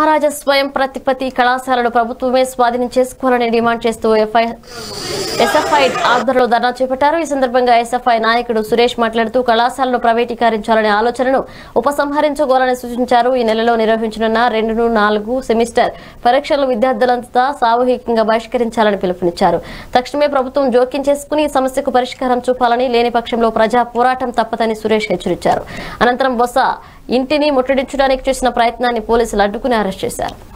మహారాజా స్వయం ప్రతిపత్తి కళాశాలను ప్రభుత్వమే స్వాధీనం చేసుకోవాలని డిమాండ్ చేస్తూ ఎఫ్ఐ ఎస్ఎఫ్ఐ ఆధ్వర్యంలో ధర్నా చేపట్టారు ఈ సందర్భంగా ఎస్ఎఫ్ఐ నాయకుడు సురేష్ మాట్లాడుతూ కళాశాలను ప్రైవేటీకరించాలనే ఆలోచనను ఉపసంహరించుకోవాలని సూచించారు ఈ నెలలో నిర్వహించనున్న రెండు నాలుగు సెమిస్టర్ పరీక్షలు విద్యార్థులంతా సామూహికంగా బహిష్కరించాలని పిలుపునిచ్చారు తక్షణమే ప్రభుత్వం జోక్యం చేసుకుని ఈ సమస్యకు పరిష్కారం చూపాలని లేని పక్షంలో ప్రజా పోరాటం తప్పదని సురేష్ హెచ్చరించారు అనంతరం బొత్స ఇంటిని ముట్టడించడానికి చేసిన ప్రయత్నాన్ని పోలీసులు అడ్డుకుని అరెస్ట్ చేశారు